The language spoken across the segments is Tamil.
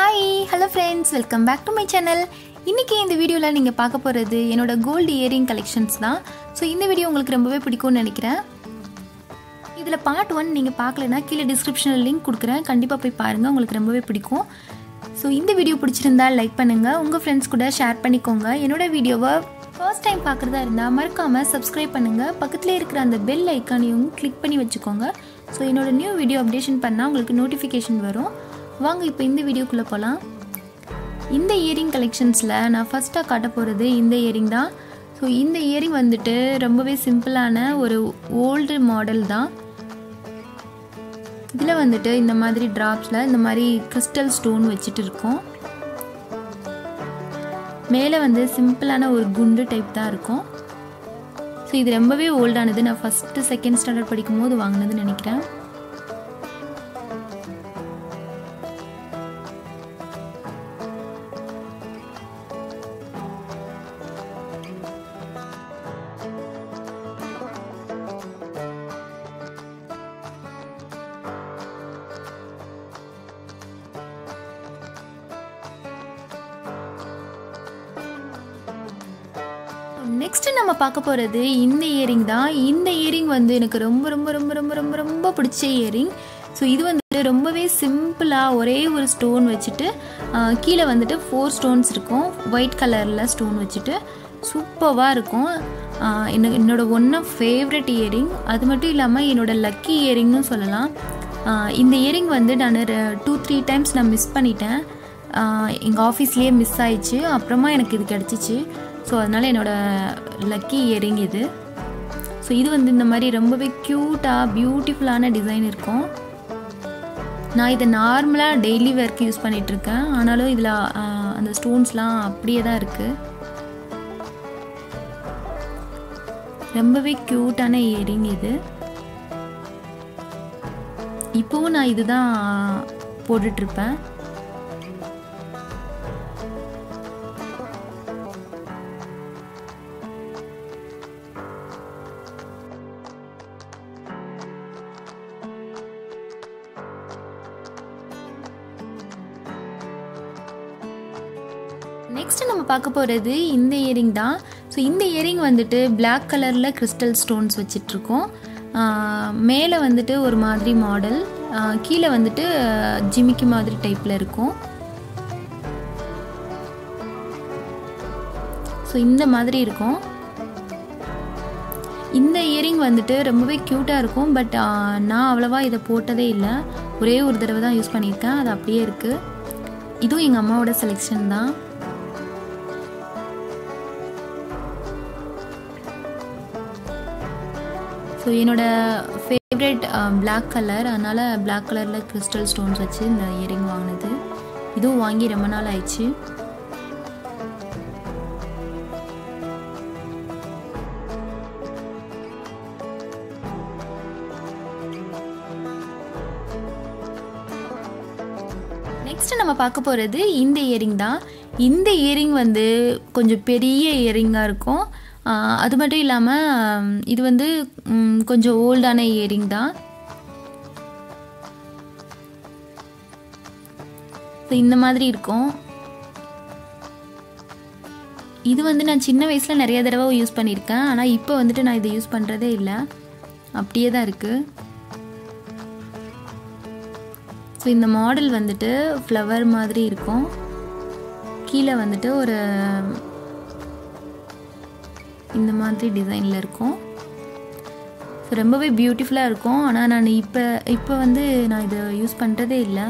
hi hello friends welcome back to my channel இன்றைக்கி இந்த வீடியோவில் நீங்கள் பார்க்க போகிறது என்னோட கோல்டு இயரிங் கலெக்ஷன்ஸ் தான் ஸோ இந்த வீடியோ உங்களுக்கு ரொம்பவே பிடிக்கும்னு நினைக்கிறேன் இதில் பார்ட் ஒன் நீங்கள் பார்க்கலனா கீழே டிஸ்கிரிப்ஷனில் லிங்க் கொடுக்குறேன் கண்டிப்பாக போய் பாருங்கள் உங்களுக்கு ரொம்பவே பிடிக்கும் ஸோ இந்த வீடியோ பிடிச்சிருந்தா லைக் பண்ணுங்கள் உங்கள் ஃப்ரெண்ட்ஸ் கூட ஷேர் பண்ணிக்கோங்க என்னோட வீடியோவை ஃபர்ஸ்ட் டைம் பார்க்குறதா இருந்தால் மறக்காமல் சப்ஸ்கிரைப் பண்ணுங்கள் பக்கத்தில் இருக்கிற அந்த பெல் ஐக்கானையும் கிளிக் பண்ணி வச்சுக்கோங்க ஸோ என்னோட நியூ வீடியோ அப்டேஷன் பண்ணால் உங்களுக்கு நோட்டிஃபிகேஷன் வரும் வாங்க இப்போ இந்த வீடியோக்குள்ளே போகலாம் இந்த இயரிங் கலெக்ஷன்ஸில் நான் ஃபஸ்ட்டாக காட்ட போகிறது இந்த இயரிங் தான் ஸோ இந்த இயரிங் வந்துட்டு ரொம்பவே சிம்பிளான ஒரு ஓல்டு மாடல் தான் இதில் வந்துட்டு இந்த மாதிரி ட்ராப்ஸில் இந்த மாதிரி கிறிஸ்டல் ஸ்டோன் வச்சுட்டு இருக்கோம் மேலே வந்து சிம்பிளான ஒரு குண்டு டைப் தான் இருக்கும் ஸோ இது ரொம்பவே ஓல்டானது நான் ஃபஸ்ட்டு செகண்ட் ஸ்டாண்டர்ட் படிக்கும் போது வாங்கினதுன்னு நினைக்கிறேன் நெக்ஸ்ட் நம்ம பார்க்க போகிறது இந்த இயரிங் தான் இந்த இயரிங் வந்து எனக்கு ரொம்ப ரொம்ப ரொம்ப ரொம்ப ரொம்ப ரொம்ப பிடிச்ச இயரிங் ஸோ இது வந்துட்டு ரொம்பவே சிம்பிளாக ஒரே ஒரு ஸ்டோன் வச்சுட்டு கீழே வந்துட்டு ஃபோர் ஸ்டோன்ஸ் இருக்கும் ஒயிட் கலரில் ஸ்டோன் வச்சுட்டு சூப்பராக இருக்கும் என்ன என்னோட ஒன் ஆஃப் ஃபேவரட் இயரிங் அது மட்டும் இல்லாமல் என்னோட லக்கி இயரிங்னு சொல்லலாம் இந்த இயரிங் வந்து நான் டூ த்ரீ டைம்ஸ் நான் மிஸ் பண்ணிட்டேன் எங்கள் ஆஃபீஸ்லேயே மிஸ் ஆயிடுச்சு அப்புறமா எனக்கு இது கிடச்சிச்சு ஸோ அதனால் என்னோடய லக்கி இயரிங் இது ஸோ இது வந்து இந்த மாதிரி ரொம்பவே க்யூட்டாக பியூட்டிஃபுல்லான டிசைன் இருக்கும் நான் இதை நார்மலாக டெய்லி வேர்க்கு யூஸ் பண்ணிகிட்ருக்கேன் ஆனாலும் இதில் அந்த ஸ்டோன்ஸ்லாம் அப்படியே தான் இருக்குது ரொம்பவே க்யூட்டான இயரிங் இது இப்போவும் நான் இதுதான் போட்டுட்ருப்பேன் நெக்ஸ்ட் நம்ம பார்க்க போகிறது இந்த இயரிங் தான் ஸோ இந்த இயரிங் வந்துட்டு பிளாக் கலரில் கிறிஸ்டல் ஸ்டோன்ஸ் வச்சிட்ருக்கோம் மேலே வந்துட்டு ஒரு மாதிரி மாடல் கீழே வந்துட்டு ஜிமிக்கி மாதிரி டைப்பில் இருக்கும் ஸோ இந்த மாதிரி இருக்கும் இந்த இயரிங் வந்துட்டு ரொம்பவே க்யூட்டாக இருக்கும் பட் நான் அவ்வளோவா இதை போட்டதே இல்லை ஒரே ஒரு தடவை தான் யூஸ் பண்ணியிருக்கேன் அது அப்படியே இருக்குது இதுவும் எங்கள் அம்மாவோட செலெக்ஷன் தான் ஸோ என்னோடய ஃபேவரெட் பிளாக் கலர் அதனால் பிளாக் கலரில் கிறிஸ்டல் ஸ்டோன்ஸ் வச்சு இந்த இயரிங் வாங்கினது இதுவும் வாங்கி ரொம்ப நாள் ஆயிடுச்சு நெக்ஸ்ட் நம்ம பார்க்க போகிறது இந்த இயரிங் தான் இந்த இயரிங் வந்து கொஞ்சம் பெரிய இயரிங்காக இருக்கும் அது மட்டும் இல்லாமல் இது வந்து கொஞ்சம் ஓல்டான இயரிங் தான் இந்த மாதிரி இருக்கும் இது வந்து நான் சின்ன வயசில் நிறைய தடவை யூஸ் பண்ணியிருக்கேன் ஆனால் இப்போ வந்துட்டு நான் இதை யூஸ் பண்ணுறதே இல்லை அப்படியே தான் இருக்குது ஸோ இந்த மாடல் வந்துட்டு ஃப்ளவர் மாதிரி இருக்கும் கீழே வந்துட்டு ஒரு இந்த மாதிரி டிசைனில் இருக்கும் ஸோ ரொம்பவே பியூட்டிஃபுல்லாக இருக்கும் ஆனால் நான் இப்போ இப்போ வந்து நான் இதை யூஸ் பண்ணுறதே இல்லை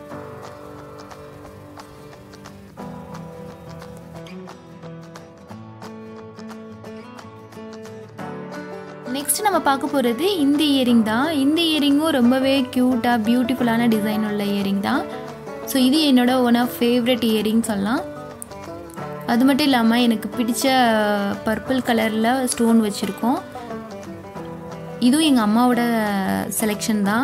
நெக்ஸ்ட் நம்ம பார்க்க போகிறது இந்த இயரிங் தான் இந்த இயரிங்கும் ரொம்பவே க்யூட்டாக பியூட்டிஃபுல்லான டிசைன் உள்ள இயரிங் தான் ஸோ இது என்னோட ஒன் ஆஃப் ஃபேவரட் இயரிங் சொல்லலாம் அது மட்டும் இல்லாமல் எனக்கு பிடிச்ச பர்பிள் கலரில் ஸ்டோன் வச்சுருக்கோம் இதுவும் எங்கள் அம்மாவோட செலெக்ஷன் தான்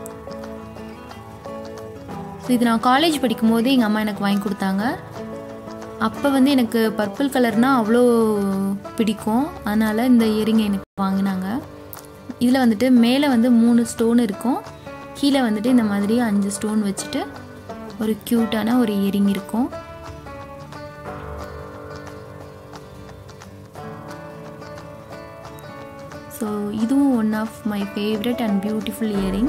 ஸோ இது நான் காலேஜ் படிக்கும்போது எங்கள் அம்மா எனக்கு வாங்கி கொடுத்தாங்க அப்போ வந்து எனக்கு பர்பிள் கலர்னால் அவ்வளோ பிடிக்கும் அதனால் இந்த இயரிங்கை எனக்கு வாங்கினாங்க இதில் வந்துட்டு மேலே வந்து மூணு ஸ்டோன் இருக்கும் கீழே வந்துட்டு இந்த மாதிரி அஞ்சு ஸ்டோன் வச்சுட்டு ஒரு க்யூட்டான ஒரு இயரிங் இருக்கும் ஸோ இதுவும் one of my favourite and beautiful earring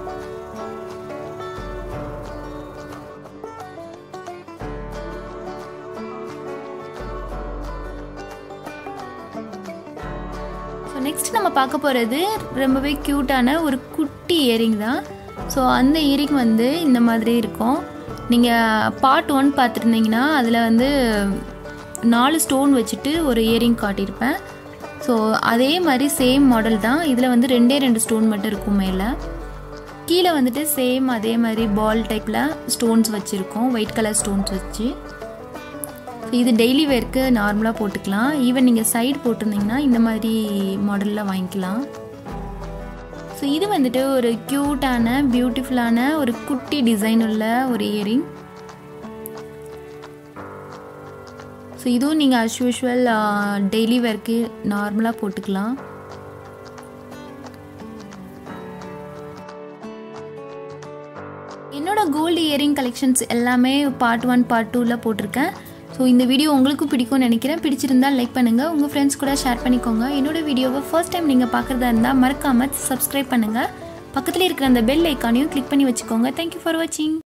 so next நம்ம பார்க்க போகிறது ரொம்பவே க்யூட்டான ஒரு குட்டி இயரிங் தான் ஸோ அந்த இயரிங் வந்து இந்த மாதிரி இருக்கும் நீங்கள் பார்ட் ஒன் பார்த்துருந்தீங்கன்னா அதில் வந்து நாலு ஸ்டோன் வச்சுட்டு ஒரு இயரிங் காட்டியிருப்பேன் ஸோ அதே மாதிரி சேம் மாடல் தான் இதில் வந்து ரெண்டே ரெண்டு ஸ்டோன் மட்டும் இருக்கும் மேலே கீழே வந்துட்டு சேம் அதே மாதிரி பால் டைப்பில் ஸ்டோன்ஸ் வச்சுருக்கோம் ஒயிட் கலர் ஸ்டோன்ஸ் வச்சு ஸோ இது டெய்லி வேர்க்கு நார்மலாக போட்டுக்கலாம் ஈவன் நீங்கள் சைடு போட்டிருந்தீங்கன்னா இந்த மாதிரி மாடலில் வாங்கிக்கலாம் ஸோ இது வந்துட்டு ஒரு க்யூட்டான பியூட்டிஃபுல்லான ஒரு குட்டி டிசைன் உள்ள ஒரு இயரிங் ஸோ இதுவும் நீங்கள் அஸ் யூஷுவல் டெய்லி வேர்க்கு நார்மலாக போட்டுக்கலாம் என்னோட கோல்டு இயரிங் கலெக்ஷன்ஸ் எல்லாமே பார்ட் ஒன் பார்ட் டூவில் போட்டிருக்கேன் ஸோ இந்த வீடியோ உங்களுக்கும் பிடிக்கும்னு நினைக்கிறேன் பிடிச்சிருந்தால் லைக் பண்ணுங்கள் உங்கள் ஃப்ரெண்ட்ஸ் கூட ஷேர் பண்ணிக்கோங்க என்னோட வீடியோவை ஃபர்ஸ்ட் டைம் நீங்கள் பார்க்குறதா இருந்தால் மறக்காமல் சப்ஸ்கிரைப் பண்ணுங்கள் பக்கத்தில் இருக்கிற அந்த பெல் ஐக்கானையும் கிளிக் பண்ணி வச்சுக்கோங்க தேங்க்யூ ஃபார் வாட்சிங்